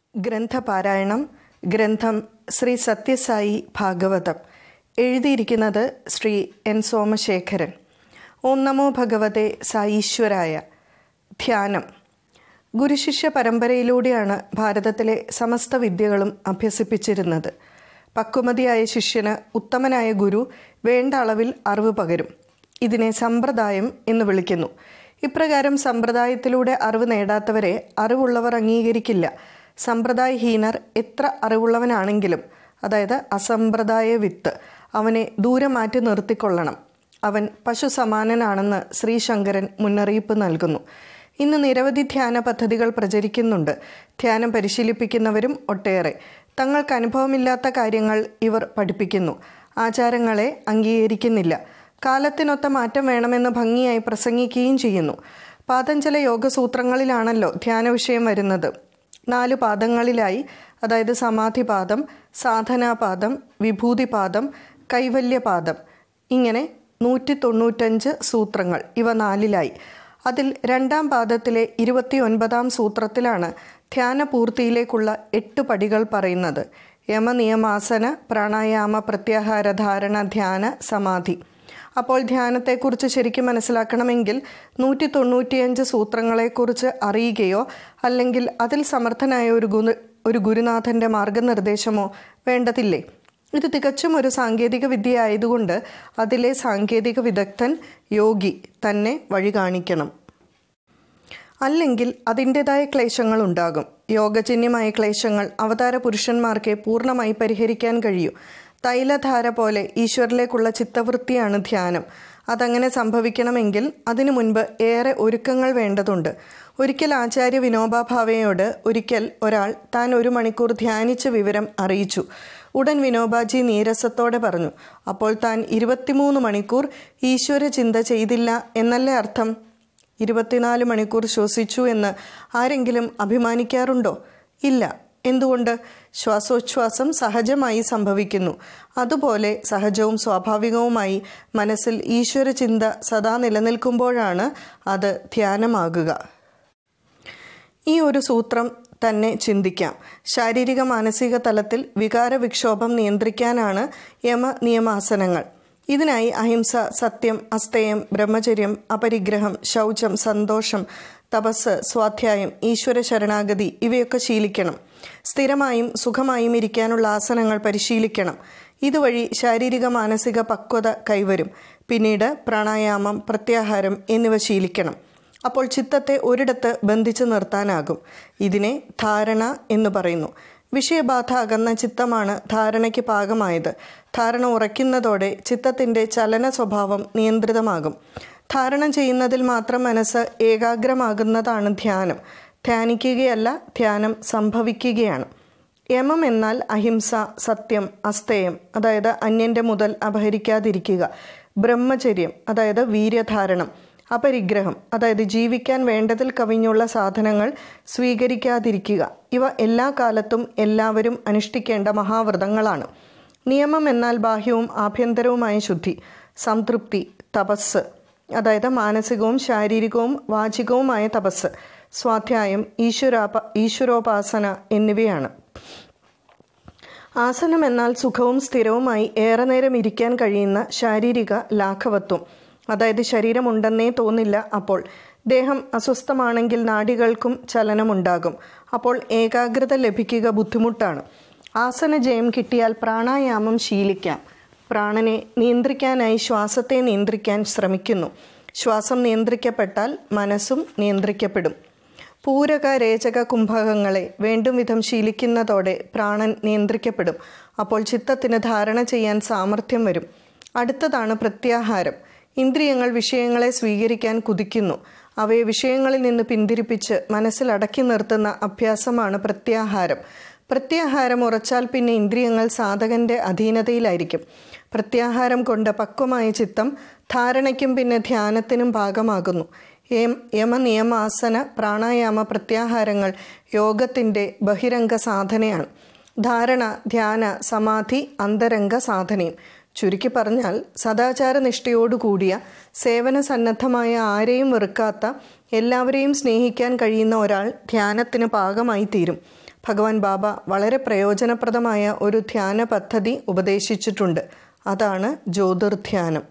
ഗ്രന്ഥപാരായണം ഗ്രന്ഥം ശ്രീ സത്യസായി ഭാഗവതം എഴുതിയിരിക്കുന്നത് ശ്രീ എൻ സോമശേഖരൻ ഓം നമോ ഭഗവതെ സായീശ്വരായ ധ്യാനം ഗുരുശിഷ്യ പരമ്പരയിലൂടെയാണ് ഭാരതത്തിലെ സമസ്ത വിദ്യകളും അഭ്യസിപ്പിച്ചിരുന്നത് പക്വമതിയായ ശിഷ്യന് ഉത്തമനായ ഗുരു വേണ്ട അളവിൽ അറിവ് പകരും ഇതിനെ സമ്പ്രദായം എന്ന് വിളിക്കുന്നു ഇപ്രകാരം സമ്പ്രദായത്തിലൂടെ അറിവ് നേടാത്തവരെ അറിവുള്ളവർ അംഗീകരിക്കില്ല സമ്പ്രദായഹീനർ എത്ര അറിവുള്ളവനാണെങ്കിലും അതായത് അസമ്പ്രദായ വിത്ത് അവനെ ദൂരെ മാറ്റി നിർത്തിക്കൊള്ളണം അവൻ പശു സമാനനാണെന്ന് ശ്രീശങ്കരൻ മുന്നറിയിപ്പ് നൽകുന്നു ഇന്ന് നിരവധി ധ്യാന പദ്ധതികൾ പ്രചരിക്കുന്നുണ്ട് ധ്യാനം പരിശീലിപ്പിക്കുന്നവരും ഒട്ടേറെ തങ്ങൾക്ക് അനുഭവമില്ലാത്ത കാര്യങ്ങൾ ഇവർ പഠിപ്പിക്കുന്നു ആചാരങ്ങളെ അംഗീകരിക്കുന്നില്ല കാലത്തിനൊത്ത മാറ്റം വേണമെന്ന് ഭംഗിയായി പ്രസംഗിക്കുകയും ചെയ്യുന്നു പാതഞ്ചല യോഗസൂത്രങ്ങളിലാണല്ലോ ധ്യാന വിഷയം വരുന്നത് നാല് പാദങ്ങളിലായി അതായത് സമാധിപാദം സാധനാപാദം വിഭൂതിപാദം കൈവല്യപാദം ഇങ്ങനെ നൂറ്റി തൊണ്ണൂറ്റഞ്ച് സൂത്രങ്ങൾ ഇവ നാലിലായി അതിൽ രണ്ടാം പാദത്തിലെ ഇരുപത്തി ഒൻപതാം സൂത്രത്തിലാണ് ധ്യാനപൂർത്തിയിലേക്കുള്ള എട്ട് പടികൾ പറയുന്നത് യമനിയമാസന പ്രാണായാമ പ്രത്യാഹാര ധാരണ ധ്യാന സമാധി അപ്പോൾ ധ്യാനത്തെക്കുറിച്ച് ശരിക്കും മനസ്സിലാക്കണമെങ്കിൽ നൂറ്റി തൊണ്ണൂറ്റിയഞ്ച് സൂത്രങ്ങളെക്കുറിച്ച് അറിയുകയോ അല്ലെങ്കിൽ അതിൽ സമർത്ഥനായ ഒരു ഗുരു ഒരു ഗുരുനാഥൻ്റെ മാർഗനിർദ്ദേശമോ വേണ്ടതില്ലേ ഇത് തികച്ചും ഒരു സാങ്കേതിക വിദ്യ ആയതുകൊണ്ട് അതിലെ സാങ്കേതിക വിദഗ്ധൻ യോഗി തന്നെ വഴി കാണിക്കണം അല്ലെങ്കിൽ അതിൻ്റെതായ ക്ലേശങ്ങൾ ഉണ്ടാകും യോഗജന്യമായ ക്ലേശങ്ങൾ അവതാര പുരുഷന്മാർക്ക് പൂർണ്ണമായി പരിഹരിക്കാൻ കഴിയൂ തൈലധാര പോലെ ഈശ്വരിലേക്കുള്ള ചിത്തവൃത്തിയാണ് ധ്യാനം അതങ്ങനെ സംഭവിക്കണമെങ്കിൽ അതിനു മുൻപ് ഏറെ ഒരുക്കങ്ങൾ വേണ്ടതുണ്ട് ഒരിക്കൽ ആചാര്യ വിനോബ ഭാവയോട് ഒരിക്കൽ ഒരാൾ താൻ ഒരു മണിക്കൂർ ധ്യാനിച്ച വിവരം അറിയിച്ചു ഉടൻ വിനോബാജി നീരസത്തോടെ പറഞ്ഞു അപ്പോൾ താൻ ഇരുപത്തിമൂന്ന് മണിക്കൂർ ഈശ്വര ചിന്ത ചെയ്തില്ല എന്നല്ലേ അർത്ഥം ഇരുപത്തിനാല് മണിക്കൂർ ശ്വസിച്ചു എന്ന് ആരെങ്കിലും അഭിമാനിക്കാറുണ്ടോ ഇല്ല എന്തുകൊണ്ട് ശ്വാസോച്ഛ്വാസം സഹജമായി സംഭവിക്കുന്നു അതുപോലെ സഹജവും സ്വാഭാവികവുമായി മനസ്സിൽ ഈശ്വര ചിന്ത സദാ നിലനിൽക്കുമ്പോഴാണ് അത് ധ്യാനമാകുക ഈ ഒരു സൂത്രം തന്നെ ചിന്തിക്കാം ശാരീരിക മാനസിക തലത്തിൽ വികാര വിക്ഷോഭം നിയന്ത്രിക്കാനാണ് യമ നിയമാസനങ്ങൾ ഇതിനായി അഹിംസ സത്യം അസ്തേയം ബ്രഹ്മചര്യം അപരിഗ്രഹം ശൗചം സന്തോഷം തപസ് സ്വാധ്യായം ഈശ്വര ശരണാഗതി ഇവയൊക്കെ ശീലിക്കണം സ്ഥിരമായും സുഖമായും ഇരിക്കാനുള്ള ആസനങ്ങൾ പരിശീലിക്കണം ഇതുവഴി ശാരീരിക മാനസിക പക്വത കൈവരും പിന്നീട് പ്രാണായാമം പ്രത്യാഹാരം എന്നിവ ശീലിക്കണം അപ്പോൾ ചിത്തത്തെ ഒരിടത്ത് ബന്ധിച്ചു നിർത്താനാകും ഇതിനെ ധാരണ എന്ന് പറയുന്നു വിഷയബാധ അകന്ന ചിത്തമാണ് ധാരണയ്ക്ക് പാകമായത് ധാരണ ഉറയ്ക്കുന്നതോടെ ചിത്തത്തിൻ്റെ ചലന സ്വഭാവം നിയന്ത്രിതമാകും ധാരണ ചെയ്യുന്നതിൽ മാത്രം മനസ്സ് ഏകാഗ്രമാകുന്നതാണ് ധ്യാനം ധ്യാനിക്കുകയല്ല ധ്യാനം സംഭവിക്കുകയാണ് യമം എന്നാൽ അഹിംസ സത്യം അസ്തേയം അതായത് അന്യൻ്റെ മുതൽ അപഹരിക്കാതിരിക്കുക ബ്രഹ്മചര്യം അതായത് വീര്യധാരണം അപരിഗ്രഹം അതായത് ജീവിക്കാൻ വേണ്ടതിൽ കവിഞ്ഞുള്ള സാധനങ്ങൾ സ്വീകരിക്കാതിരിക്കുക ഇവ എല്ലാ കാലത്തും എല്ലാവരും അനുഷ്ഠിക്കേണ്ട മഹാവ്രതങ്ങളാണ് നിയമം എന്നാൽ ബാഹ്യവും ആഭ്യന്തരവുമായ ശുദ്ധി സംതൃപ്തി തപസ് അതായത് മാനസികവും ശാരീരികവും വാചികവുമായ തപസ് സ്വാധ്യായം ഈശ്വരാപ ഈശ്വരോപാസന എന്നിവയാണ് ആസനം എന്നാൽ സുഖവും സ്ഥിരവുമായി ഏറെ നേരം ഇരിക്കാൻ കഴിയുന്ന ശാരീരിക ലാഘവത്വം അതായത് ശരീരമുണ്ടെന്നേ തോന്നില്ല അപ്പോൾ ദേഹം അസ്വസ്ഥമാണെങ്കിൽ നാഡികൾക്കും ചലനമുണ്ടാകും അപ്പോൾ ഏകാഗ്രത ലഭിക്കുക ബുദ്ധിമുട്ടാണ് ആസന ജയം കിട്ടിയാൽ പ്രാണായാമം ശീലിക്കാം പ്രാണനെ നിയന്ത്രിക്കാനായി ശ്വാസത്തെ നിയന്ത്രിക്കാൻ ശ്രമിക്കുന്നു ശ്വാസം നിയന്ത്രിക്കപ്പെട്ടാൽ മനസ്സും നിയന്ത്രിക്കപ്പെടും പൂരക രേചക കുംഭകങ്ങളെ വേണ്ടും വിധം ശീലിക്കുന്നതോടെ പ്രാണൻ നിയന്ത്രിക്കപ്പെടും അപ്പോൾ ചിത്തത്തിന് ധാരണ ചെയ്യാൻ സാമർഥ്യം വരും അടുത്തതാണ് പ്രത്യാഹാരം ഇന്ദ്രിയങ്ങൾ വിഷയങ്ങളെ സ്വീകരിക്കാൻ കുതിക്കുന്നു അവയെ വിഷയങ്ങളിൽ നിന്ന് പിന്തിരിപ്പിച്ച് മനസ്സിൽ അടക്കി നിർത്തുന്ന അഭ്യാസമാണ് പ്രത്യാഹാരം പ്രത്യാഹാരം ഉറച്ചാൽ പിന്നെ ഇന്ദ്രിയങ്ങൾ സാധകന്റെ അധീനതയിലായിരിക്കും പ്രത്യാഹാരം കൊണ്ട് പക്വമായ ചിത്തം ധാരണയ്ക്കും പിന്നെ ധ്യാനത്തിനും ഭാഗമാകുന്നു യമനിയമാസന പ്രാണായാമ പ്രത്യാഹാരങ്ങൾ യോഗത്തിൻ്റെ ബഹിരംഗ സാധനയാണ് ധാരണ ധ്യാന സമാധി അന്തരംഗ സാധനയും ചുരുക്കി പറഞ്ഞാൽ സദാചാരനിഷ്ഠയോടുകൂടിയ സേവന സന്നദ്ധമായ ആരെയും വെറുക്കാത്ത എല്ലാവരെയും സ്നേഹിക്കാൻ കഴിയുന്ന ഒരാൾ ധ്യാനത്തിന് പാകമായി തീരും ഭഗവാൻ ബാബ വളരെ പ്രയോജനപ്രദമായ ഒരു ധ്യാന പദ്ധതി ഉപദേശിച്ചിട്ടുണ്ട് അതാണ് ജ്യോതിർധ്യാനം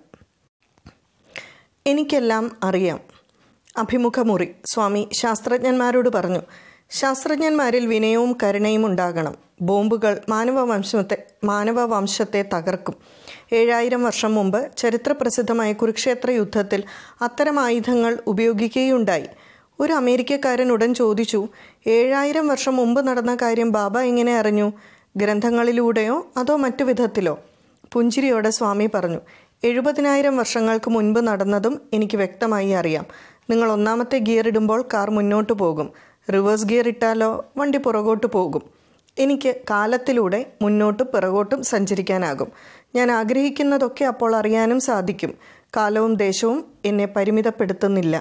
എനിക്കെല്ലാം അറിയാം അഭിമുഖമുറി സ്വാമി ശാസ്ത്രജ്ഞന്മാരോട് പറഞ്ഞു ശാസ്ത്രജ്ഞന്മാരിൽ വിനയവും കരുണയും ഉണ്ടാകണം ബോംബുകൾ മാനവവംശത്തെ മാനവവംശത്തെ തകർക്കും ഏഴായിരം വർഷം മുമ്പ് ചരിത്രപ്രസിദ്ധമായ കുരുക്ഷേത്ര യുദ്ധത്തിൽ അത്തരം ആയുധങ്ങൾ ഉപയോഗിക്കുകയുണ്ടായി ഒരു അമേരിക്കക്കാരൻ ഉടൻ ചോദിച്ചു ഏഴായിരം വർഷം മുമ്പ് നടന്ന കാര്യം ബാബ എങ്ങനെ അറിഞ്ഞു ഗ്രന്ഥങ്ങളിലൂടെയോ അതോ മറ്റു വിധത്തിലോ പുഞ്ചിരിയോടെ സ്വാമി പറഞ്ഞു എഴുപതിനായിരം വർഷങ്ങൾക്ക് മുൻപ് നടന്നതും എനിക്ക് വ്യക്തമായി അറിയാം നിങ്ങൾ ഒന്നാമത്തെ ഗിയർ ഇടുമ്പോൾ കാർ മുന്നോട്ട് പോകും റിവേഴ്സ് ഗിയർ ഇട്ടാലോ വണ്ടി പുറകോട്ട് പോകും എനിക്ക് കാലത്തിലൂടെ മുന്നോട്ടും പിറകോട്ടും സഞ്ചരിക്കാനാകും ഞാൻ ആഗ്രഹിക്കുന്നതൊക്കെ അപ്പോൾ അറിയാനും സാധിക്കും കാലവും ദേശവും എന്നെ പരിമിതപ്പെടുത്തുന്നില്ല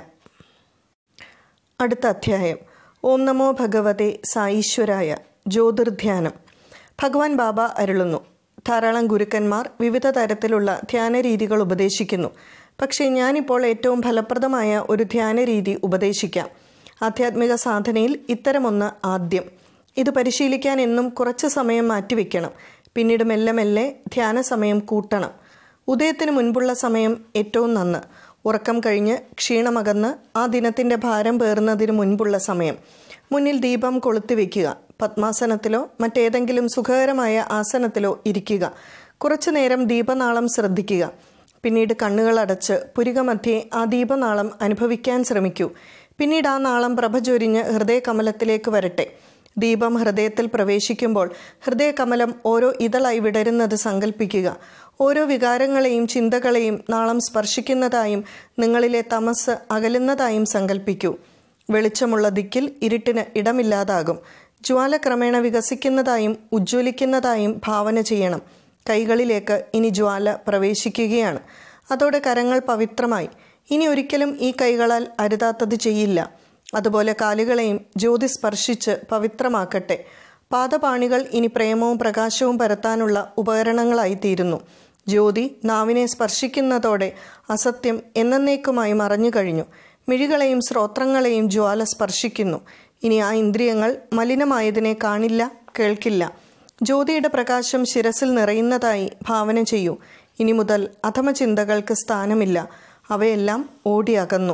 അടുത്ത അധ്യായം ഓം നമോ ഭഗവതെ സാഈശ്വരായ ജ്യോതിർധ്യാനം ഭഗവാൻ ബാബ അരുളുന്നു ധാരാളം ഗുരുക്കന്മാർ വിവിധ തരത്തിലുള്ള ധ്യാന രീതികൾ ഉപദേശിക്കുന്നു പക്ഷേ ഞാനിപ്പോൾ ഏറ്റവും ഫലപ്രദമായ ഒരു ധ്യാന രീതി ഉപദേശിക്കാം ആധ്യാത്മിക സാധനയിൽ ഇത്തരമൊന്ന് ആദ്യം ഇത് പരിശീലിക്കാൻ എന്നും കുറച്ച് സമയം മാറ്റിവെക്കണം പിന്നീട് മെല്ലെ മെല്ലെ ധ്യാന സമയം കൂട്ടണം ഉദയത്തിന് മുൻപുള്ള സമയം ഏറ്റവും നന്ന് ഉറക്കം കഴിഞ്ഞ് ക്ഷീണമകന്ന് ആ ദിനത്തിൻ്റെ ഭാരം പേറുന്നതിന് മുൻപുള്ള സമയം മുന്നിൽ ദീപം കൊളുത്തി വയ്ക്കുക പത്മാസനത്തിലോ മറ്റേതെങ്കിലും സുഖകരമായ ആസനത്തിലോ ഇരിക്കുക കുറച്ചു നേരം ദീപനാളം ശ്രദ്ധിക്കുക പിന്നീട് കണ്ണുകൾ അടച്ച് പുരികമധ്യേ ആ ദീപനാളം അനുഭവിക്കാൻ ശ്രമിക്കൂ പിന്നീട് ആ നാളം പ്രഭ ചൊരിഞ്ഞ് ഹൃദയകമലത്തിലേക്ക് വരട്ടെ ദീപം ഹൃദയത്തിൽ പ്രവേശിക്കുമ്പോൾ ഹൃദയകമലം ഓരോ ഇതളായി വിടരുന്നത് സങ്കല്പിക്കുക ഓരോ വികാരങ്ങളെയും ചിന്തകളെയും നാളം സ്പർശിക്കുന്നതായും നിങ്ങളിലെ തമസ് അകലുന്നതായും സങ്കല്പിക്കൂ വെളിച്ചമുള്ള ദിക്കിൽ ഇരുട്ടിന് ഇടമില്ലാതാകും ജ്വാല ക്രമേണ വികസിക്കുന്നതായും ഉജ്ജ്വലിക്കുന്നതായും ഭാവന ചെയ്യണം കൈകളിലേക്ക് ഇനി ജ്വാല പ്രവേശിക്കുകയാണ് അതോടെ കരങ്ങൾ പവിത്രമായി ഇനി ഒരിക്കലും ഈ കൈകളാൽ അരുതാത്തത് ചെയ്യില്ല അതുപോലെ കാലുകളെയും ജ്യോതി സ്പർശിച്ച് പവിത്രമാക്കട്ടെ പാദപാണികൾ ഇനി പ്രേമവും പ്രകാശവും പരത്താനുള്ള ഉപകരണങ്ങളായി തീരുന്നു ജ്യോതി നാവിനെ സ്പർശിക്കുന്നതോടെ അസത്യം എന്നേക്കുമായി മറഞ്ഞു കഴിഞ്ഞു മിഴികളെയും ശ്രോത്രങ്ങളെയും ജ്വാല സ്പർശിക്കുന്നു ഇനി ആ ഇന്ദ്രിയങ്ങൾ മലിനമായതിനെ കാണില്ല കേൾക്കില്ല ജ്യോതിയുടെ പ്രകാശം ശിരസിൽ നിറയുന്നതായി ഭാവന ചെയ്യൂ ഇനി മുതൽ അധമ ചിന്തകൾക്ക് സ്ഥാനമില്ല അവയെല്ലാം ഓടിയകന്നു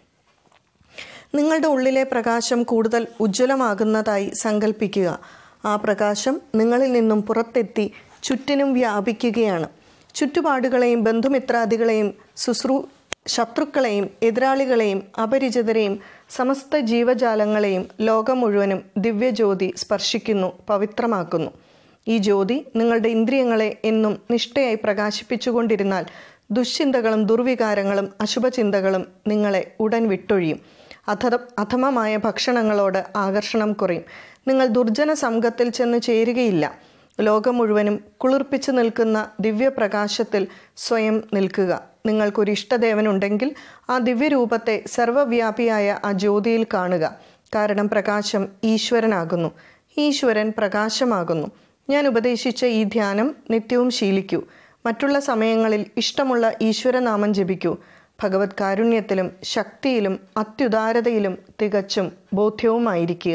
നിങ്ങളുടെ ഉള്ളിലെ പ്രകാശം കൂടുതൽ ഉജ്ജ്വലമാകുന്നതായി സങ്കല്പിക്കുക ആ പ്രകാശം നിങ്ങളിൽ നിന്നും പുറത്തെത്തി ചുറ്റിനും വ്യാപിക്കുകയാണ് ചുറ്റുപാടുകളെയും ബന്ധുമിത്രാദികളെയും ശുശ്രൂ ശത്രുക്കളെയും എതിരാളികളെയും അപരിചിതരെയും സമസ്ത ജീവജാലങ്ങളെയും ലോകം മുഴുവനും ദിവ്യജ്യോതി സ്പർശിക്കുന്നു പവിത്രമാക്കുന്നു ഈ ജ്യോതി നിങ്ങളുടെ ഇന്ദ്രിയങ്ങളെ എന്നും നിഷ്ഠയായി പ്രകാശിപ്പിച്ചുകൊണ്ടിരുന്നാൽ ദുശ്ചിന്തകളും ദുർവികാരങ്ങളും അശുഭചിന്തകളും നിങ്ങളെ ഉടൻ വിട്ടൊഴിയും അധ അധമമായ ഭക്ഷണങ്ങളോട് ആകർഷണം കുറയും നിങ്ങൾ ദുർജന സംഘത്തിൽ ചെന്ന് ചേരുകയില്ല ലോകം മുഴുവനും കുളിർപ്പിച്ചു നിൽക്കുന്ന ദിവ്യപ്രകാശത്തിൽ സ്വയം നിൽക്കുക നിങ്ങൾക്കൊരു ഇഷ്ടദേവനുണ്ടെങ്കിൽ ആ ദിവ്യരൂപത്തെ സർവവ്യാപിയായ ആ ജ്യോതിയിൽ കാണുക കാരണം പ്രകാശം ഈശ്വരനാകുന്നു ഈശ്വരൻ പ്രകാശമാകുന്നു ഞാൻ ഉപദേശിച്ച ഈ ധ്യാനം നിത്യവും ശീലിക്കൂ മറ്റുള്ള സമയങ്ങളിൽ ഇഷ്ടമുള്ള ഈശ്വരനാമം ജപിക്കൂ ഭഗവത് കാരുണ്യത്തിലും ശക്തിയിലും അത്യുദാരതയിലും തികച്ചും ബോധ്യവുമായിരിക്കുക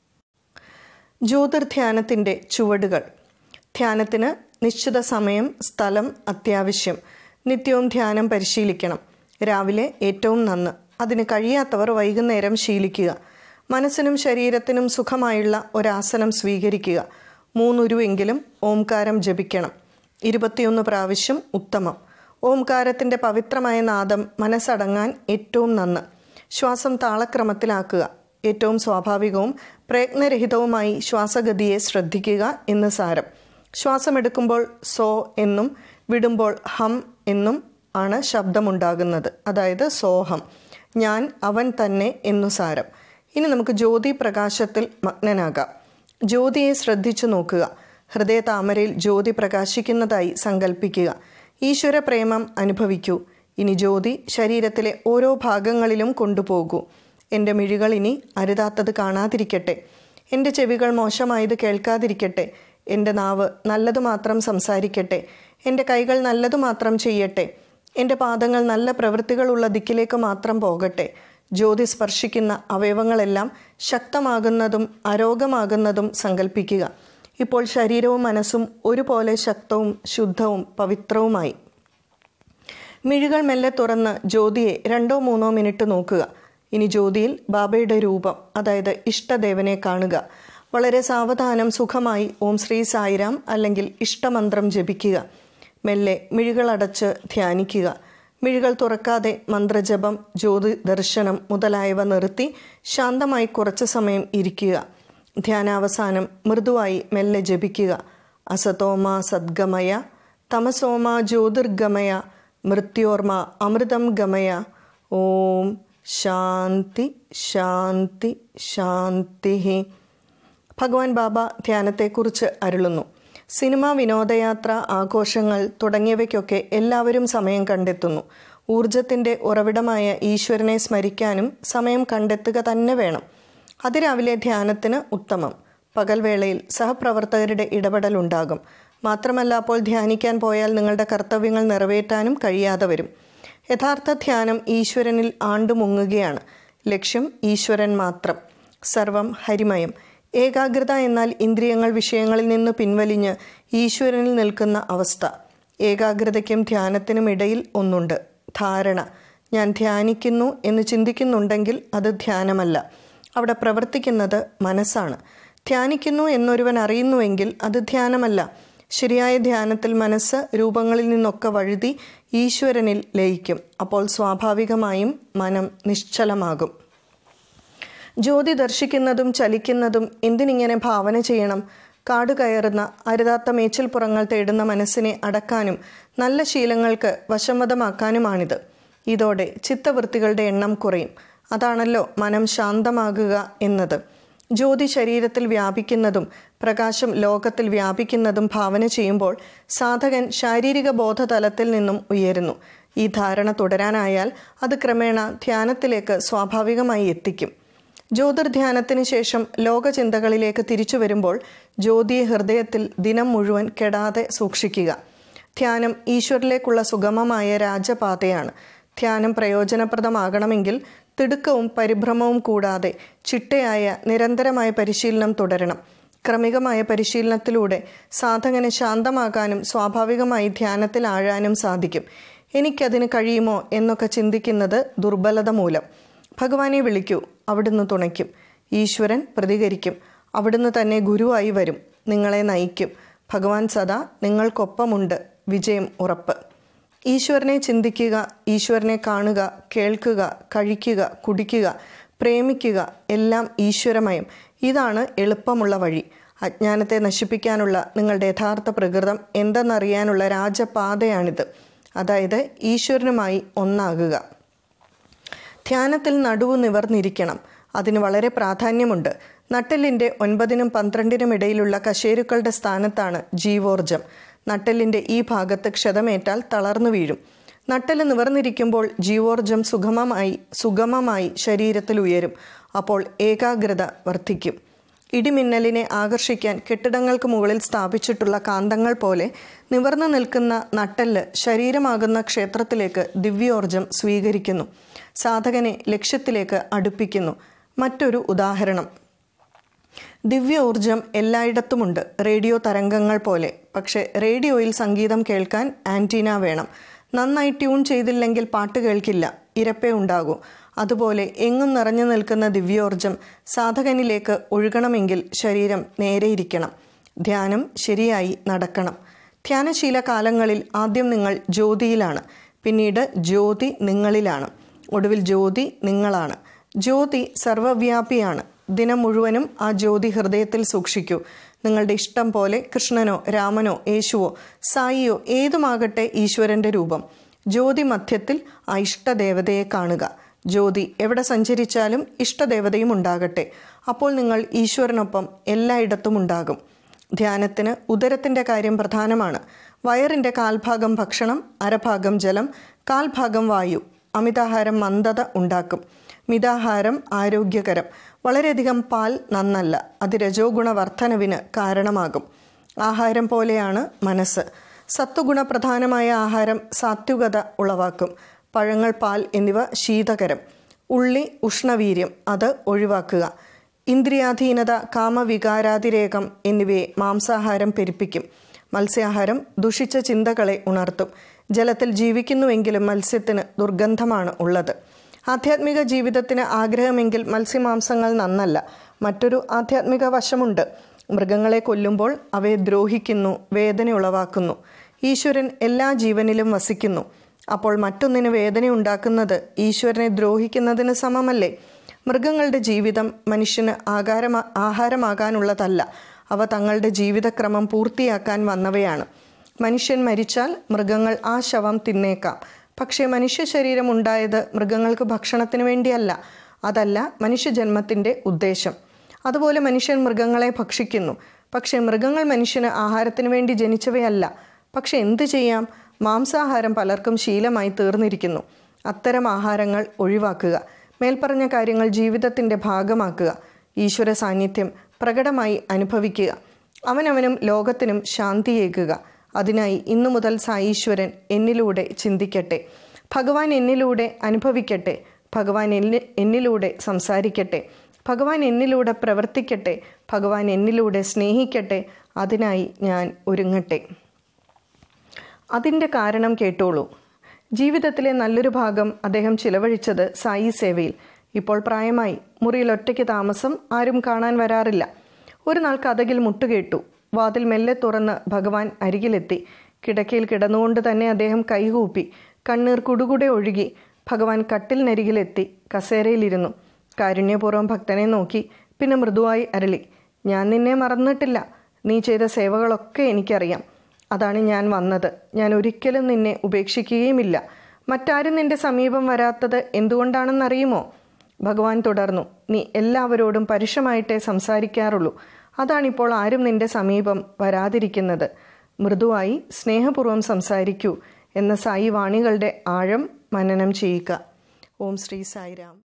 ജ്യോതിർധ്യാനത്തിൻ്റെ ചുവടുകൾ ധ്യാനത്തിന് നിശ്ചിത സമയം സ്ഥലം അത്യാവശ്യം നിത്യവും ധ്യാനം പരിശീലിക്കണം രാവിലെ ഏറ്റവും നന്ന് അതിന് കഴിയാത്തവർ വൈകുന്നേരം ശീലിക്കുക മനസ്സിനും ശരീരത്തിനും സുഖമായുള്ള ഒരാസനം സ്വീകരിക്കുക മൂന്നുരുവെങ്കിലും ഓംകാരം ജപിക്കണം ഇരുപത്തിയൊന്ന് പ്രാവശ്യം ഉത്തമം ഓംകാരത്തിൻ്റെ പവിത്രമായ നാദം മനസ്സടങ്ങാൻ ഏറ്റവും നന്ന് ശ്വാസം താളക്രമത്തിലാക്കുക ഏറ്റവും സ്വാഭാവികവും പ്രയത്നരഹിതവുമായി ശ്വാസഗതിയെ ശ്രദ്ധിക്കുക എന്ന് സാരം ശ്വാസമെടുക്കുമ്പോൾ സോ എന്നും വിടുമ്പോൾ ഹം എന്നും ആണ് ശബ്ദമുണ്ടാകുന്നത് അതായത് സോഹം ഞാൻ അവൻ തന്നെ എന്നു സാരം ഇനി നമുക്ക് ജ്യോതി പ്രകാശത്തിൽ മഗ്നനാകാം ജ്യോതിയെ ശ്രദ്ധിച്ചു നോക്കുക ഹൃദയ താമരയിൽ ജ്യോതി പ്രകാശിക്കുന്നതായി സങ്കല്പിക്കുക ഈശ്വര പ്രേമം അനുഭവിക്കൂ ഇനി ജ്യോതി ശരീരത്തിലെ ഓരോ ഭാഗങ്ങളിലും കൊണ്ടുപോകൂ എൻ്റെ മിഴികൾ ഇനി അരുതാത്തത് കാണാതിരിക്കട്ടെ എൻ്റെ ചെവികൾ മോശമായത് കേൾക്കാതിരിക്കട്ടെ എൻ്റെ നാവ് നല്ലതു മാത്രം സംസാരിക്കട്ടെ എൻ്റെ കൈകൾ നല്ലതു മാത്രം ചെയ്യട്ടെ എൻ്റെ പാദങ്ങൾ നല്ല പ്രവൃത്തികളുള്ള ദിക്കിലേക്ക് മാത്രം പോകട്ടെ ജ്യോതി സ്പർശിക്കുന്ന അവയവങ്ങളെല്ലാം ശക്തമാകുന്നതും അരോഗമാകുന്നതും സങ്കല്പിക്കുക ഇപ്പോൾ ശരീരവും മനസ്സും ഒരുപോലെ ശക്തവും ശുദ്ധവും പവിത്രവുമായി മിഴികൾ മെല്ലെ തുറന്ന് ജ്യോതിയെ രണ്ടോ മൂന്നോ മിനിറ്റ് നോക്കുക ഇനി ജ്യോതിയിൽ ബാബയുടെ രൂപം അതായത് ഇഷ്ടദേവനെ കാണുക വളരെ സാവധാനം സുഖമായി ഓം ശ്രീ സായിരാം അല്ലെങ്കിൽ ഇഷ്ടമന്ത്രം ജപിക്കുക മെല്ലെ മിഴികളടച്ച് ധ്യാനിക്കുക മിഴികൾ തുറക്കാതെ മന്ത്രജപം ജ്യോതി ദർശനം മുതലായവ നിർത്തി ശാന്തമായി കുറച്ചു സമയം ഇരിക്കുക ധ്യാനാവസാനം മൃദുവായി മെല്ലെ ജപിക്കുക അസതോമ സദ്ഗമയ തമസോമ ജ്യോതിർഗമയ മൃത്യോർമ അമൃതം ഗമയ ഓം ശാന്തി ശാന്തി ശാന്തി ഭഗവാൻ ബാബ ധ്യാനത്തെക്കുറിച്ച് അരുളുന്നു സിനിമ വിനോദയാത്ര ആഘോഷങ്ങൾ തുടങ്ങിയവയ്ക്കൊക്കെ എല്ലാവരും സമയം കണ്ടെത്തുന്നു ഊർജത്തിൻ്റെ ഉറവിടമായ ഈശ്വരനെ സ്മരിക്കാനും സമയം കണ്ടെത്തുക തന്നെ വേണം അതിരാവിലെ ധ്യാനത്തിന് ഉത്തമം പകൽവേളയിൽ സഹപ്രവർത്തകരുടെ ഇടപെടൽ ഉണ്ടാകും മാത്രമല്ല അപ്പോൾ ധ്യാനിക്കാൻ പോയാൽ നിങ്ങളുടെ കർത്തവ്യങ്ങൾ നിറവേറ്റാനും കഴിയാതെ വരും യഥാർത്ഥ ധ്യാനം ഈശ്വരനിൽ ആണ്ടുമുങ്ങുകയാണ് ലക്ഷ്യം ഈശ്വരൻ മാത്രം സർവം ഹരിമയം ഏകാഗ്രത എന്നാൽ ഇന്ദ്രിയങ്ങൾ വിഷയങ്ങളിൽ നിന്ന് പിൻവലിഞ്ഞ് ഈശ്വരനിൽ നിൽക്കുന്ന അവസ്ഥ ഏകാഗ്രതയ്ക്കും ധ്യാനത്തിനും ഇടയിൽ ഒന്നുണ്ട് ധാരണ ഞാൻ ധ്യാനിക്കുന്നു എന്ന് ചിന്തിക്കുന്നുണ്ടെങ്കിൽ അത് ധ്യാനമല്ല അവിടെ പ്രവർത്തിക്കുന്നത് മനസ്സാണ് ധ്യാനിക്കുന്നു എന്നൊരുവൻ അറിയുന്നുവെങ്കിൽ അത് ധ്യാനമല്ല ശരിയായ ധ്യാനത്തിൽ മനസ്സ് രൂപങ്ങളിൽ നിന്നൊക്കെ വഴുതി ഈശ്വരനിൽ ലയിക്കും അപ്പോൾ സ്വാഭാവികമായും മനം നിശ്ചലമാകും ജ്യോതി ദർശിക്കുന്നതും ചലിക്കുന്നതും എന്തിനിങ്ങനെ ഭാവന ചെയ്യണം കാട് കയറുന്ന അരുതാത്ത മേച്ചിൽപ്പുറങ്ങൾ തേടുന്ന മനസ്സിനെ അടക്കാനും നല്ല ശീലങ്ങൾക്ക് വശംവദമാക്കാനുമാണിത് ഇതോടെ ചിത്തവൃത്തികളുടെ എണ്ണം കുറയും അതാണല്ലോ മനം ശാന്തമാകുക എന്നത് ജ്യോതി ശരീരത്തിൽ വ്യാപിക്കുന്നതും പ്രകാശം ലോകത്തിൽ വ്യാപിക്കുന്നതും ഭാവന ചെയ്യുമ്പോൾ സാധകൻ ശാരീരിക ബോധതലത്തിൽ നിന്നും ഉയരുന്നു ഈ ധാരണ തുടരാനായാൽ അത് ക്രമേണ ധ്യാനത്തിലേക്ക് സ്വാഭാവികമായി എത്തിക്കും ജ്യോതിർധ്യാനത്തിന് ശേഷം ലോകചിന്തകളിലേക്ക് തിരിച്ചു വരുമ്പോൾ ജ്യോതിയെ ഹൃദയത്തിൽ ദിനം മുഴുവൻ കെടാതെ സൂക്ഷിക്കുക ധ്യാനം ഈശ്വരിലേക്കുള്ള സുഗമമായ രാജപാതയാണ് ധ്യാനം പ്രയോജനപ്രദമാകണമെങ്കിൽ തിടുക്കവും പരിഭ്രമവും കൂടാതെ ചിട്ടയായ നിരന്തരമായ പരിശീലനം തുടരണം ക്രമികമായ പരിശീലനത്തിലൂടെ സാധകന് ശാന്തമാകാനും സ്വാഭാവികമായി ധ്യാനത്തിൽ ആഴാനും സാധിക്കും എനിക്കതിന് കഴിയുമോ എന്നൊക്കെ ചിന്തിക്കുന്നത് ദുർബലത മൂലം ഭഗവാനെ വിളിക്കൂ അവിടുന്ന് തുണയ്ക്കും ഈശ്വരൻ പ്രതികരിക്കും അവിടുന്ന് തന്നെ ഗുരുവായി വരും നിങ്ങളെ നയിക്കും ഭഗവാൻ സദാ നിങ്ങൾക്കൊപ്പമുണ്ട് വിജയം ഉറപ്പ് ഈശ്വരനെ ചിന്തിക്കുക ഈശ്വരനെ കാണുക കേൾക്കുക കഴിക്കുക കുടിക്കുക പ്രേമിക്കുക എല്ലാം ഈശ്വരമയം ഇതാണ് എളുപ്പമുള്ള വഴി അജ്ഞാനത്തെ നശിപ്പിക്കാനുള്ള നിങ്ങളുടെ യഥാർത്ഥ പ്രകൃതം എന്തെന്നറിയാനുള്ള രാജപാതയാണിത് അതായത് ഈശ്വരനുമായി ഒന്നാകുക ധ്യാനത്തിൽ നടുവ് നിവർന്നിരിക്കണം അതിന് വളരെ പ്രാധാന്യമുണ്ട് നട്ടെല്ലിൻ്റെ ഒൻപതിനും പന്ത്രണ്ടിനും ഇടയിലുള്ള കശേരുക്കളുടെ സ്ഥാനത്താണ് ജീവോർജം നട്ടെല്ലിൻ്റെ ഈ ഭാഗത്ത് ക്ഷതമേറ്റാൽ തളർന്നു വീഴും നട്ടെല്ല് നിവർന്നിരിക്കുമ്പോൾ ജീവോർജം സുഗമമായി സുഗമമായി ശരീരത്തിൽ ഉയരും അപ്പോൾ ഏകാഗ്രത വർദ്ധിക്കും ഇടിമിന്നലിനെ ആകർഷിക്കാൻ കെട്ടിടങ്ങൾക്ക് മുകളിൽ സ്ഥാപിച്ചിട്ടുള്ള കാന്തങ്ങൾ പോലെ നിവർന്നു നിൽക്കുന്ന നട്ടെല്ല് ശരീരമാകുന്ന ക്ഷേത്രത്തിലേക്ക് ദിവ്യോർജം സ്വീകരിക്കുന്നു സാധകനെ ലക്ഷ്യത്തിലേക്ക് അടുപ്പിക്കുന്നു മറ്റൊരു ഉദാഹരണം ദിവ്യ ഊർജം എല്ലായിടത്തുമുണ്ട് റേഡിയോ തരംഗങ്ങൾ പോലെ പക്ഷേ റേഡിയോയിൽ സംഗീതം കേൾക്കാൻ ആൻറ്റീന വേണം നന്നായി ട്യൂൺ ചെയ്തില്ലെങ്കിൽ പാട്ട് കേൾക്കില്ല ഇരപ്പേ ഉണ്ടാകൂ അതുപോലെ എങ്ങും നിറഞ്ഞു നിൽക്കുന്ന ദിവ്യോർജം സാധകനിലേക്ക് ഒഴുകണമെങ്കിൽ ശരീരം നേരെയിരിക്കണം ധ്യാനം ശരിയായി നടക്കണം ധ്യാനശീല കാലങ്ങളിൽ ആദ്യം നിങ്ങൾ ജ്യോതിയിലാണ് പിന്നീട് ജ്യോതി നിങ്ങളിലാണ് ഒടുവിൽ ജ്യോതി നിങ്ങളാണ് ജ്യോതി സർവവ്യാപിയാണ് ദിനം മുഴുവനും ആ ജ്യോതി ഹൃദയത്തിൽ സൂക്ഷിക്കൂ നിങ്ങളുടെ ഇഷ്ടം പോലെ കൃഷ്ണനോ രാമനോ യേശുവോ സായിയോ ഏതുമാകട്ടെ ഈശ്വരന്റെ രൂപം ജ്യോതി മധ്യത്തിൽ ആ ഇഷ്ടദേവതയെ കാണുക ജ്യോതി എവിടെ സഞ്ചരിച്ചാലും ഇഷ്ടദേവതയും ഉണ്ടാകട്ടെ അപ്പോൾ നിങ്ങൾ ഈശ്വരനൊപ്പം എല്ലായിടത്തും ഉണ്ടാകും ധ്യാനത്തിന് ഉദരത്തിൻ്റെ കാര്യം പ്രധാനമാണ് വയറിൻ്റെ കാൽഭാഗം ഭക്ഷണം അരഭാഗം ജലം കാൽഭാഗം വായു അമിതാഹാരം മന്ദത ഉണ്ടാക്കും മിതാഹാരം ആരോഗ്യകരം വളരെയധികം പാൽ നന്നല്ല അത് രജോ ഗുണവർദ്ധനവിന് കാരണമാകും ആഹാരം പോലെയാണ് മനസ്സ് സത്വഗുണപ്രധാനമായ ആഹാരം സാത്വികത ഉളവാക്കും പഴങ്ങൾ പാൽ എന്നിവ ശീതകരം ഉള്ളി ഉഷ്ണവീര്യം അത് ഒഴിവാക്കുക ഇന്ദ്രിയാധീനത കാമവികാരാതിരേകം എന്നിവയെ മാംസാഹാരം പെരുപ്പിക്കും മത്സ്യാഹാരം ദുഷിച്ച ചിന്തകളെ ഉണർത്തും ജലത്തിൽ ജീവിക്കുന്നുവെങ്കിലും മത്സ്യത്തിന് ദുർഗന്ധമാണ് ഉള്ളത് ആധ്യാത്മിക ജീവിതത്തിന് ആഗ്രഹമെങ്കിൽ മത്സ്യമാംസങ്ങൾ നന്നല്ല മറ്റൊരു ആധ്യാത്മിക വശമുണ്ട് മൃഗങ്ങളെ കൊല്ലുമ്പോൾ അവയെ ദ്രോഹിക്കുന്നു വേദന ഉളവാക്കുന്നു ഈശ്വരൻ എല്ലാ ജീവനിലും വസിക്കുന്നു അപ്പോൾ മറ്റൊന്നിന് വേദന ഉണ്ടാക്കുന്നത് ഈശ്വരനെ ദ്രോഹിക്കുന്നതിന് സമമല്ലേ മൃഗങ്ങളുടെ ജീവിതം മനുഷ്യന് ആകാരം ആഹാരമാകാനുള്ളതല്ല അവ തങ്ങളുടെ ജീവിതക്രമം പൂർത്തിയാക്കാൻ വന്നവയാണ് മനുഷ്യൻ മരിച്ചാൽ മൃഗങ്ങൾ ആ ശവം തിന്നേക്കാം പക്ഷേ മനുഷ്യ ശരീരം ഉണ്ടായത് മൃഗങ്ങൾക്ക് ഭക്ഷണത്തിന് വേണ്ടിയല്ല അതല്ല മനുഷ്യജന്മത്തിൻ്റെ ഉദ്ദേശം അതുപോലെ മനുഷ്യൻ മൃഗങ്ങളെ ഭക്ഷിക്കുന്നു പക്ഷേ മൃഗങ്ങൾ മനുഷ്യന് ആഹാരത്തിന് വേണ്ടി ജനിച്ചവയല്ല പക്ഷെ എന്തു ചെയ്യാം മാംസാഹാരം പലർക്കും ശീലമായി തീർന്നിരിക്കുന്നു അത്തരം ആഹാരങ്ങൾ ഒഴിവാക്കുക മേൽപ്പറഞ്ഞ കാര്യങ്ങൾ ജീവിതത്തിൻ്റെ ഭാഗമാക്കുക ഈശ്വര സാന്നിധ്യം പ്രകടമായി അനുഭവിക്കുക അവനവനും ലോകത്തിനും ശാന്തിയേകുക അതിനായി ഇന്നു മുതൽ സായീശ്വരൻ എന്നിലൂടെ ചിന്തിക്കട്ടെ ഭഗവാൻ എന്നിലൂടെ അനുഭവിക്കട്ടെ ഭഗവാൻ എന്നി എന്നിലൂടെ സംസാരിക്കട്ടെ ഭഗവാൻ എന്നിലൂടെ പ്രവർത്തിക്കട്ടെ ഭഗവാൻ എന്നിലൂടെ സ്നേഹിക്കട്ടെ അതിനായി ഞാൻ ഒരുങ്ങട്ടെ അതിൻ്റെ കാരണം കേട്ടോളൂ ജീവിതത്തിലെ നല്ലൊരു ഭാഗം അദ്ദേഹം ചിലവഴിച്ചത് സായി സേവയിൽ ഇപ്പോൾ പ്രായമായി മുറിയിൽ ഒറ്റയ്ക്ക് താമസം ആരും കാണാൻ വരാറില്ല ഒരു നാൾ കഥകിൽ മുട്ടുകേട്ടു വാതിൽ മെല്ലെ തുറന്ന് ഭഗവാൻ അരികിലെത്തി കിടക്കയിൽ കിടന്നുകൊണ്ട് തന്നെ അദ്ദേഹം കൈകൂപ്പി കണ്ണീർ കുടുകുടെ ഒഴുകി ഭഗവാൻ കട്ടിലിനരികിലെത്തി കസേരയിലിരുന്നു കാരുണ്യപൂർവ്വം ഭക്തനെ നോക്കി പിന്നെ മൃദുവായി അരളി ഞാൻ നിന്നെ മറന്നിട്ടില്ല നീ ചെയ്ത സേവകളൊക്കെ എനിക്കറിയാം അതാണ് ഞാൻ വന്നത് ഞാൻ ഒരിക്കലും നിന്നെ ഉപേക്ഷിക്കുകയുമില്ല മറ്റാരും നിന്റെ സമീപം വരാത്തത് എന്തുകൊണ്ടാണെന്നറിയുമോ ഭഗവാൻ തുടർന്നു നീ എല്ലാവരോടും പരുഷമായിട്ടേ സംസാരിക്കാറുള്ളൂ അതാണിപ്പോൾ ആരും നിന്റെ സമീപം വരാതിരിക്കുന്നത് മൃദുവായി സ്നേഹപൂർവ്വം സംസാരിക്കൂ എന്ന സായി വാണികളുടെ ആഴം മനനം ചെയ്യുക ഓം ശ്രീ സായിരാം